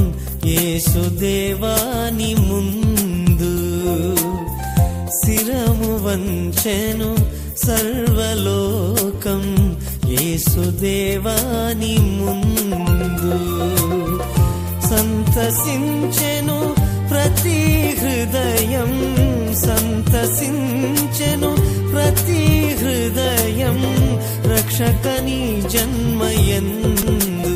యేసుదేవాని ముందు శిరము వంచెను సర్వలోకం యేసుదేవాని ముందు సంతసించెను ప్రతి హృదయం సంతసించెను ప్రతి హృదయం రక్షకని జన్మయందు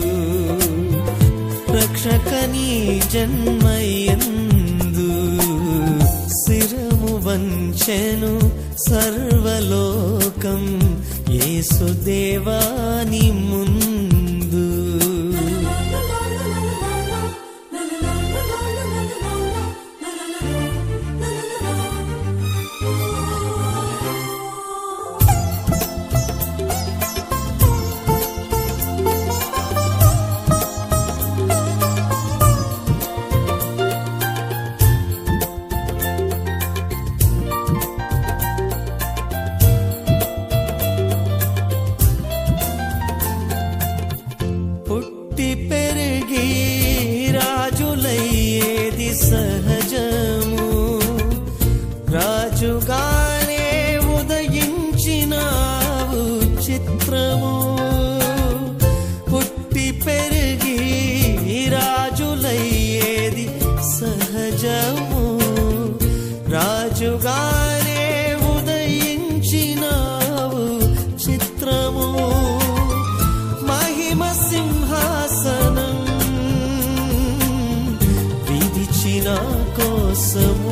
రక్షకని జన్మయందు శిరము వంచెను సర్వలోకం యేసుదేవాని ముందు పుట్టి పెరిగి రాజులయ్యేది సహజము రాజుగానే ఉదయించినావు చిత్రము పుట్టి పెరిగి రాజులయ్యేది సహజము రాజుగానే ఉదయించినావు చిత్రము మహిమ సింహాసనం విధిచిన కోసము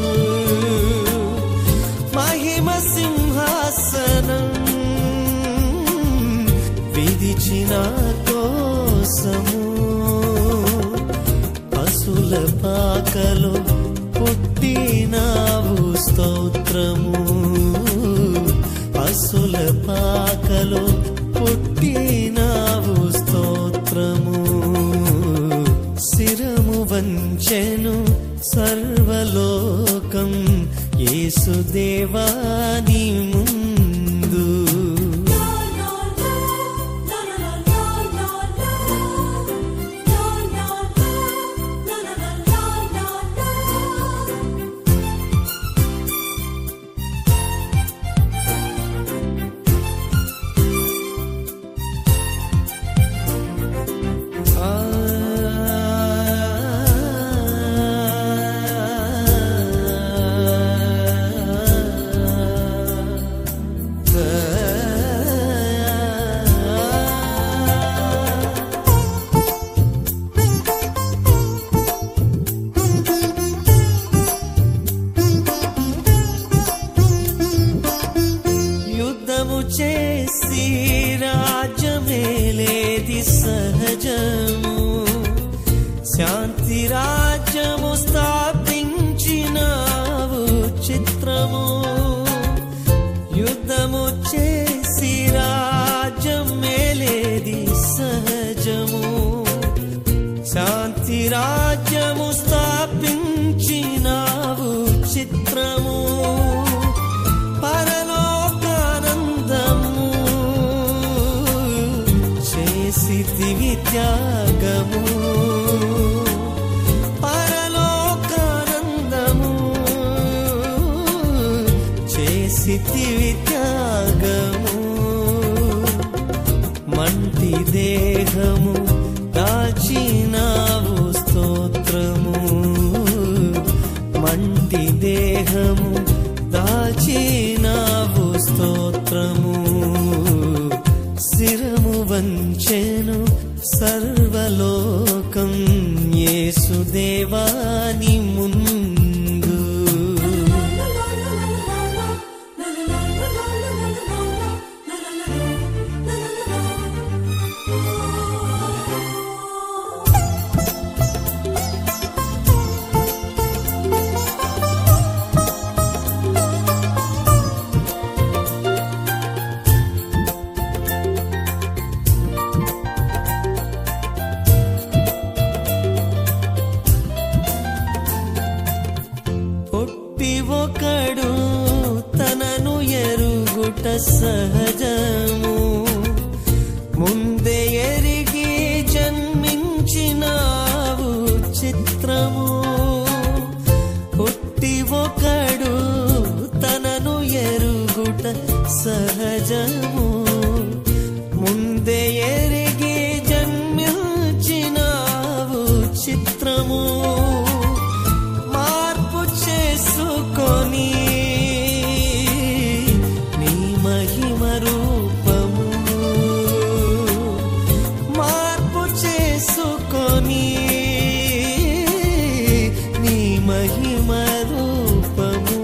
మహిమ సింహాసనం విధిచిన కోసము పశుల పాకలో పుట్టినావు స్తోత్రము పశుల పాకలో పుట్టినావు స్తోత్రము శిరము వంచెను సర్వలోకం యేసుదేవాని ముందు యుద్ధము చేసి రాజ్యమేలేది సహజము శాంతి రాజ్యము స్థాపించినావు చిత్రము యుద్ధము చేసి రాజ్యం మేలేది సహజము శాంతి రాజ్యము స్థాపించినావు చిత్రము పరలోకానందము చేసితివి త్యాగము పరలోకానందము చేసితివి త్యాగము మంటి దేహము దాచినావు స్తోత్రము మంటి దేహము దాచినావు స్తోత్రము శిరము వంచెను సర్వలోకం యేసుదేవాని ముందు పుట్టి ఒకడు తనను ఎరుగుట సహజము ముందే ఎరిగి జన్మించినావు చిత్రము పుట్టి ఒకడు తనను ఎరుగుట సహజము ముందే ఎరిగి జన్మించినావు చిత్రము మార్పు చేసుకొని నీ మహిమ రూపము మార్పు చేసుకొని నీ మహిమ రూపము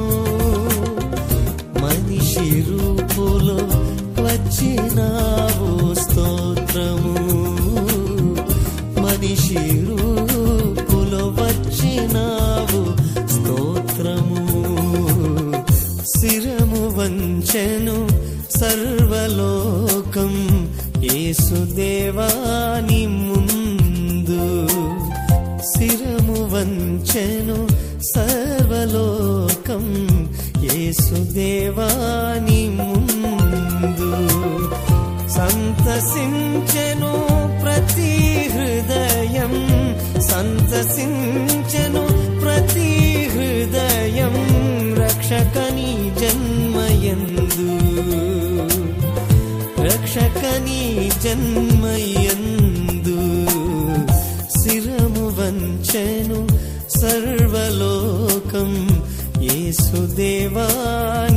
మనిషి రూపులో వచ్చినావు స్తోత్రము మనిషి రూపులో వచ్చినావు స్తోత్రము శిరము వంచెను సర్వలోకం యేసుదేవాని ముందు శిరము వంచెను సర్వలోకం యేసుదేవాని ముందు సంతసించెను ప్రతి హృదయం సంతసించెను ప్రతి హృదయం రక్షకని జన్మయందు రక్షకని జన్మయందు శిరము వంచెను సర్వలోకం యేసుదేవాని